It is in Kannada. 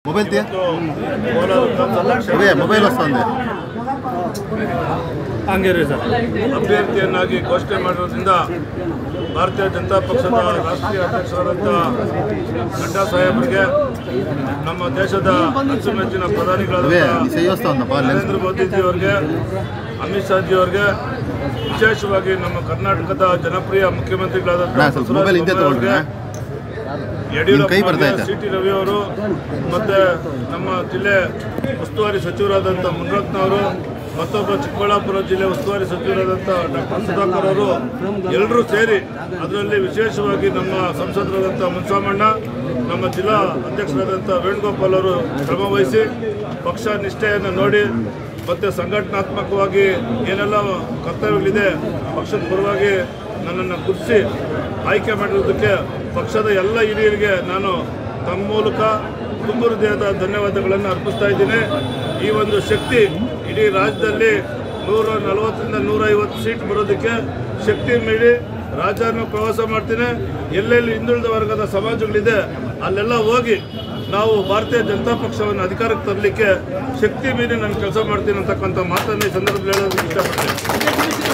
మొబైల్ తీ ಕೋಲಾರ ವಿಧಾನಸಭಾ ఇవే మొబైల్ వస్తుంది ಅಭ್ಯರ್ಥಿಯನ್ನಾಗಿ ಘೋಷಣೆ ಮಾಡಿರೋದ್ರಿಂದ ಭಾರತೀಯ ಜನತಾ ಪಕ್ಷದ ರಾಷ್ಟ್ರೀಯ ಅಧ್ಯಕ್ಷರಾದಂಥ ನಡ್ಡಾ ಸಾಹೇಬರಿಗೆ ನಮ್ಮ ದೇಶದ ಅಚ್ಚುಮೆಚ್ಚಿನ అవే ಪ್ರಧಾನಿಗಳಾದ నీ చెయ్యి వస్తా ఉందప్ప లెన్స్ ನರೇಂದ್ರ ಮೋದಿಜಿ ಅವರಿಗೆ ಅಮಿತ್ ಶಾಜಿ ಅವರಿಗೆ ವಿಶೇಷವಾಗಿ ನಮ್ಮ ಕರ್ನಾಟಕದ ಜನಪ್ರಿಯ ಮುಖ್ಯಮಂತ್ರಿಗಳಾದ ಅಣ್ಣ, ಸ್ವಲ್ಪ ಮೊಬೈಲ್ ಹಿಂದೆ ತಗೊಳ್ರಿ ಅಣ್ಣ. ನಿಮ್ ಕೈ ಬರ್ತಾ ಯಡಿಯೂರಪ್ಪ ಇದೆ. ಸಿ ಟಿ ರವಿ ಅವರು ಮತ್ತೆ ನಮ್ಮ ಜಿಲ್ಲೆ ಉಸ್ತುವಾರಿ ಸಚಿವರಾದಂಥ ಮುನ್ರತ್ನವರು ಮತ್ತೊಬ್ಬ ಚಿಕ್ಕಬಳ್ಳಾಪುರ ಜಿಲ್ಲೆ ಉಸ್ತುವಾರಿ ಸಚಿವರಾದಂಥ ಡಾಕ್ಟರ್ ಸುಧಾಕರ್ ಅವರು ಎಲ್ಲರೂ ಸೇರಿ ಅದರಲ್ಲಿ ವಿಶೇಷವಾಗಿ ನಮ್ಮ ಸಂಸದರಾದಂಥ ಮುನ್ಸಾಮಣ್ಣ ನಮ್ಮ ಜಿಲ್ಲಾ ಅಧ್ಯಕ್ಷರಾದಂಥ ವೇಣುಗೋಪಾಲ್ ಅವರು ಶ್ರಮ ವಹಿಸಿ ಪಕ್ಷ ನಿಷ್ಠೆಯನ್ನು ನೋಡಿ ಮತ್ತು ಸಂಘಟನಾತ್ಮಕವಾಗಿ ಏನೆಲ್ಲ ಕರ್ತವ್ಯಗಳಿದೆ ಪಕ್ಷದ ಪರವಾಗಿ ನನ್ನನ್ನು ಗುರುತಿಸಿ ಆಯ್ಕೆ ಮಾಡಿರೋದಕ್ಕೆ ಪಕ್ಷದ ಎಲ್ಲ ಹಿರಿಯರಿಗೆ ನಾನು ತಮ್ಮ ಮೂಲಕ ತುಂಬ ಹೃದಯದ ಧನ್ಯವಾದಗಳನ್ನು ಅರ್ಪಿಸ್ತಾ ಇದ್ದೀನಿ ಈ ಒಂದು ಶಕ್ತಿ ಇಡೀ ರಾಜ್ಯದಲ್ಲಿ ನೂರ ನಲವತ್ತರಿಂದ ನೂರೈವತ್ತು ಸೀಟ್ ಬರೋದಕ್ಕೆ ಶಕ್ತಿ ಮೀರಿ ರಾಜ್ಯನ ಪ್ರವಾಸ ಮಾಡ್ತೀನಿ ಎಲ್ಲೆಲ್ಲಿ ಹಿಂದುಳಿದ ವರ್ಗದ ಸಮಾಜಗಳಿದೆ ಅಲ್ಲೆಲ್ಲ ಹೋಗಿ ನಾವು ಭಾರತೀಯ ಜನತಾ ಪಕ್ಷವನ್ನು ಅಧಿಕಾರಕ್ಕೆ ತರಲಿಕ್ಕೆ ಶಕ್ತಿ ಮೀರಿ ನಾನು ಕೆಲಸ ಮಾಡ್ತೀನಿ ಅಂತಕ್ಕಂಥ ಮಾತನ್ನು ಈ ಸಂದರ್ಭದಲ್ಲಿ ಹೇಳೋದಕ್ಕೆ ಇಷ್ಟಪಡ್ತೀನಿ